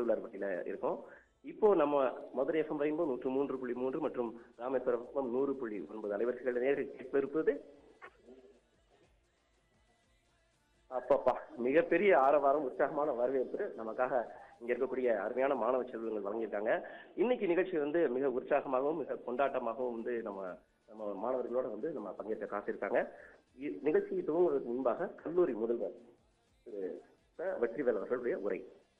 திருவிழாப்பட்டியில இருக்கோம் இப்போ நம்ம மதுரை எஃப்எம் ரெயின்போ நூற்று மூன்று புள்ளி மூன்று மற்றும் ராமேஸ்வரம் எஃப்எம் நூறு புள்ளி ஒன்பது அலைவரிசைகள் நேரில் கேட்ப இருப்பது அப்பப்பா மிகப்பெரிய ஆரவாரம் உற்சாகமான வரவேற்பு நமக்காக இங்க இருக்கக்கூடிய அருமையான மாணவ செல்வங்கள் வழங்கியிருக்காங்க இன்னைக்கு நிகழ்ச்சி வந்து மிக உற்சாகமாகவும் மிக கொண்டாட்டமாகவும் வந்து நம்ம நம்ம மாணவர்களோட வந்து நம்ம பங்கேற்க காத்திருக்காங்க இ- நிகழ்ச்சி துவங்குவதற்கு முன்பாக கல்லூரி முதல்வர் திரு ச. வெற்றிவேல் அவர்களுடைய உரை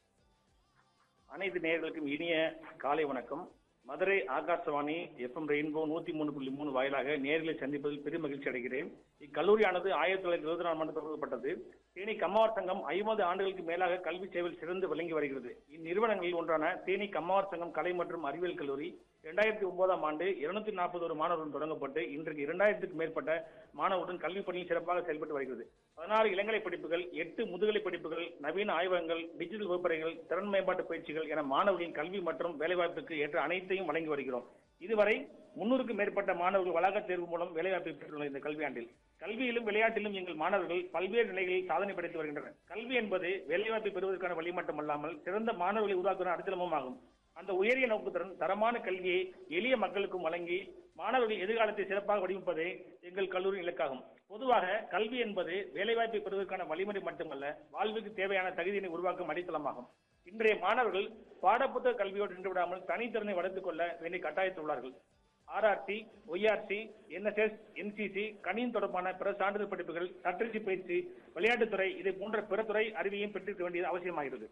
அனைத்து நேயர்களுக்கும் இனிய காலை வணக்கம் மதுரை ஆகாசவாணி எஃப்எம் ரெயின்போ நூத்தி மூணு புள்ளி மூணு வாயிலாக நேரில் சந்திப்பதில் பெரும் மகிழ்ச்சி அடைகிறேன் இக்கல்லூரியானது ஆயிரத்தி தொள்ளாயிரத்தி இருபத்தி நாலாம் ஆண்டு தொடங்கப்பட்டது தேனி கம்மாவார் சங்கம் ஐம்பது ஆண்டுகளுக்கு மேலாக கல்வி சேவையில் சிறந்து விளங்கி வருகிறது இந்நிறுவனங்களில் ஒன்றான தேனி கம்மாவார் சங்கம் கலை மற்றும் அறிவியல் கல்லூரி இரண்டாயிரத்தி ஒன்பதாம் ஆண்டு இருநூத்தி நாற்பது ஒரு மாணவருடன் தொடங்கப்பட்டு இன்றைக்கு இரண்டாயிரத்துக்கு மேற்பட்ட மாணவருடன் கல்வி பணியில் சிறப்பாக செயல்பட்டு வருகிறது பதினாறு இளங்கலை படிப்புகள் எட்டு முதுகலை படிப்புகள் நவீன ஆய்வகங்கள் டிஜிட்டல் வகுப்பறைகள் திறன் மேம்பாட்டு பயிற்சிகள் என மாணவர்களின் கல்வி மற்றும் வேலைவாய்ப்புக்கு ஏற்ற அனைத்தையும் வழங்கி வருகிறோம் இதுவரை முன்னூறுக்கும் மேற்பட்ட மாணவர்கள் வளாக தேர்வு மூலம் வேலைவாய்ப்பை பெற்றுள்ள இந்த கல்வியாண்டில் கல்வியிலும் விளையாட்டிலும் எங்கள் மாணவர்கள் பல்வேறு நிலைகளில் சாதனை படைத்து வருகின்றனர் கல்வி என்பது வேலைவாய்ப்பை பெறுவதற்கான வழி மட்டுமல்லாமல் சிறந்த மாணவர்களை உருவாக்குவதன் அடித்தளமும் ஆகும் அந்த உயரிய நோக்கத்துடன் தரமான கல்வியை எளிய மக்களுக்கும் வழங்கி மாணவர்கள் எதிர்காலத்தை சிறப்பாக வடிவமைப்பதே எங்கள் கல்லூரி இலக்காகும் பொதுவாக கல்வி என்பது வேலைவாய்ப்பை பெறுவதற்கான வழிமுறை மட்டுமல்ல வாழ்வுக்கு தேவையான தகுதியினை உருவாக்கும் அடித்தளமாகும் இன்றைய மாணவர்கள் பாடப்புத்தக கல்வியோடு நின்று விடாமல் தனித்திறனை வளர்த்துக் கொள்ள வேண்டிய கட்டாயத்தில் உள்ளார்கள் ஆர்ஆர்டி ஒய்ஆர்டி என்எஸ்எஸ் என்சிசி கணினி தொடர்பான பிற சான்றிதழ் படிப்புகள் தட்டச்சு பயிற்சி விளையாட்டுத்துறை இதை போன்ற பிற துறை அறிவையும் பெற்றிருக்க வேண்டியது அவசியமாகிறது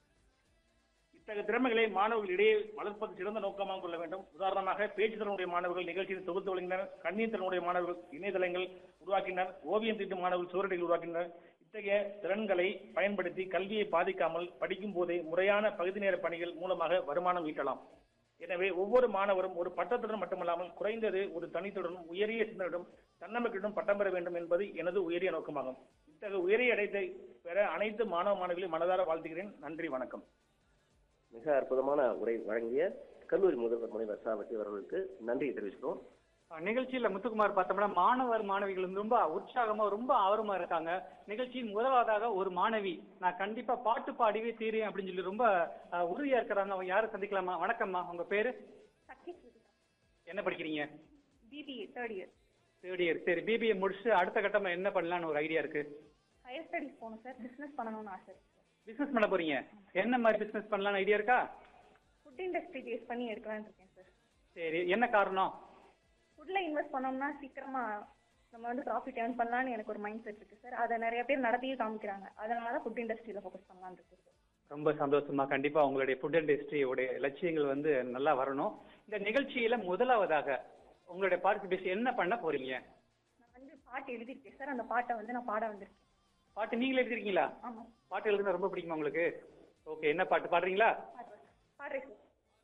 இத்தகைய திறமைகளை மாணவர்களிடையே வளர்ப்பது சிறந்த நோக்கமாக கொள்ள வேண்டும் உதாரணமாக பேச்சு திறனுடைய மாணவர்கள் நிகழ்ச்சியில் தொகுத்து வழங்கினர் கண்ணீர் திறனுடைய மாணவர்கள் இணையதளங்கள் உருவாக்கினர் ஓவியம் தீட்டும் மாணவர்கள் சுவரடிகள் உருவாக்கினர் இத்தகைய திறன்களை பயன்படுத்தி கல்வியை பாதிக்காமல் படிக்கும் போதே முறையான பகுதி நேர பணிகள் மூலமாக வருமானம் ஈட்டலாம் எனவே ஒவ்வொரு மாணவரும் ஒரு பட்டத்துடன் மட்டுமல்லாமல் குறைந்தது ஒரு தனித்துடனும் உயரிய சிந்தனையுடன் தன்னம்பிக்கையுடன் பட்டம் பெற வேண்டும் என்பது எனது உயரிய நோக்கமாகும் இத்தகைய உயரிய அடைத்தை பெற அனைத்து மாணவ மாணவிகளையும் மனதார வாழ்த்துகிறேன் நன்றி வணக்கம் மிக அற்புதமான உரை வழங்கிய கல்லூரி முதல்வர் முனைவர் ச வெற்றி அவர்களுக்கு நன்றியை தெரிவிச்சுக்கிறோம் நிகழ்ச்சியில முத்துக்குமார் பார்த்தோம்னா மாணவர் மாணவிகள் வந்து ரொம்ப உற்சாகமா ரொம்ப ஆர்வமா இருக்காங்க நிகழ்ச்சியின் முதலாவதாக ஒரு மாணவி நான் கண்டிப்பா பாட்டு பாடிவே தீரேன் அப்படின்னு சொல்லி ரொம்ப அஹ், உறுதியா இருக்கிறாங்க அவங்க யாரை சந்திக்கலாமா வணக்கம்மா உங்க பேரு சக்தி சுருதா என்ன படிக்கிறீங்க BBA third year third year சரி பிபிஏ முடிச்சு அடுத்த கட்டமா என்ன பண்ணலாம்னு ஒரு ஐடியா இருக்கு ஹையர் ஸ்டடிஸ் போகணும் சார் பிஸ்னஸ் பண்ணணும்னு ஆசை இருக்கு பிசினஸ் பண்ண போறீங்க என்ன மாதிரி பிசினஸ் பண்ணலாம்னு ஐடியா இருக்கா ஃபுட் இண்டஸ்ட்ரி பேஸ் பண்ணி எடுக்கலாம்னு இருக்கேன் சார் சரி என்ன காரணம் ஃபுட்டில் இன்வெஸ்ட் பண்ணோம்னா சீக்கிரமா நம்ம வந்து ப்ராஃபிட் ஏர்ன் பண்ணலாம்னு எனக்கு ஒரு மைண்ட் செட் இருக்கு சார் அதை நிறைய பேர் நடத்தியும் காமிக்கிறாங்க அதனால தான் ஃபுட் இண்டஸ்ட்ரியில் ஃபோக்கஸ் பண்ணலாம்னு இருக்கு சார் ரொம்ப சந்தோஷமா கண்டிப்பா உங்களுடைய ஃபுட் இண்டஸ்ட்ரியோடைய லட்சியங்கள் வந்து நல்லா வரணும் இந்த நிகழ்ச்சியில முதலாவதாக உங்களுடைய பார்ட்டிசிபேஷன் என்ன பண்ண போறீங்க நான் வந்து பாட்டு எழுதியிருக்கேன் சார் அந்த பாட்டை வந்து நான் பாட வந்திருக்கேன் பாட்டு நீங்களே எழுதிருக்கீங்களா ஆமாம் பாட்டு எழுதுனா ரொம்ப பிடிக்குமா உங்களுக்கு ஓகே என்ன பாட்டு பாடுறீங்களா பாடுறேன் பாடுறேன் சார்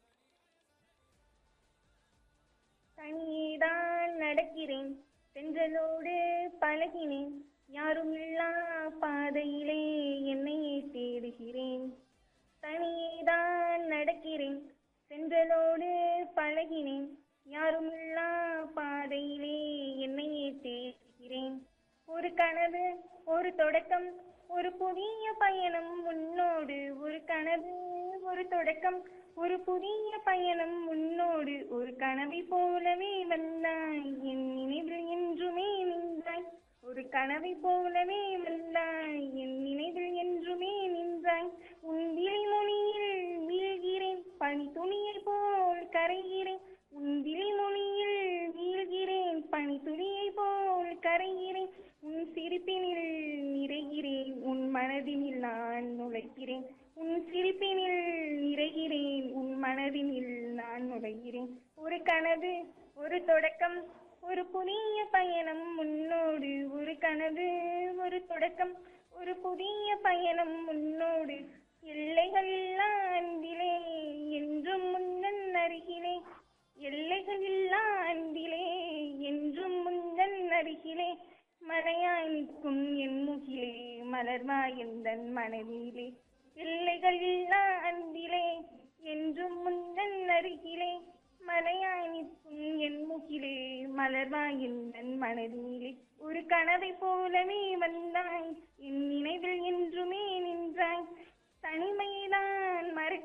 தனியேதான் நடக்கிறேன் சென்றலோடு பழகினேன் யாரும் இல்லா பாதையிலே என்னையே தேடுகிறேன் தனியேதான் நடக்கிறேன் சென்றலோடு பழகினேன் யாரும் இல்லா பாதையிலே என்னையே தேடுகிறேன் ஒரு கனவு ஒரு தொடக்கம் ஒரு புதிய பயணம் முன்னோடு ஒரு கனவு ஒரு தொடக்கம் ஒரு புதிய பயணம் முன்னோடு ஒரு கனவை போலவே வந்தாய் என் நினைவில் என்றுமே நின்றாய் ஒரு கனவை போலவே வந்தாய் என் நினைவில் என்றுமே நின்றாய் உன் விழிமொழியில் வீழ்கிறேன் பனி துணியை போல் கரைகிறேன் உன் விழிமொழியில் வீழ்கிறேன் பனி துளியை போல் கரைகிறேன் உன் சிரிப்பினில் நிறைகிறேன் உன் மனதினில் நான் நுழைக்கிறேன் உன் சிரிப்பினில் நிறைகிறேன் உன் மனதினில் நான் நுழைகிறேன் ஒரு கனவு ஒரு தொடக்கம் ஒரு புதிய பயணம் முன்னோடு ஒரு கனவு ஒரு தொடக்கம் ஒரு புதிய பயணம் முன்னோடு எல்லைகள் இல்லா அன்பிலே என்றும் முன்னன் அருகிலே எல்லைகள் இல்லா அன்பிலே என்றும் முந்தன் அருகிலே மலையாய் நிற்கும் என் முகிலே மலர்வாய் எந்தன் மனதிலே எல்லைகள் இல்லா அன்பிலே என்றும் முந்தன் அருகிலே மலையாய் நிற்கும் என் முகிலே மலர்வாய் எந்தன் மனதிலே ஒரு கனவை போலவே வந்தாய் என் நினைவில் என்றுமே நின்றாய் தனிமைதான் மறக்க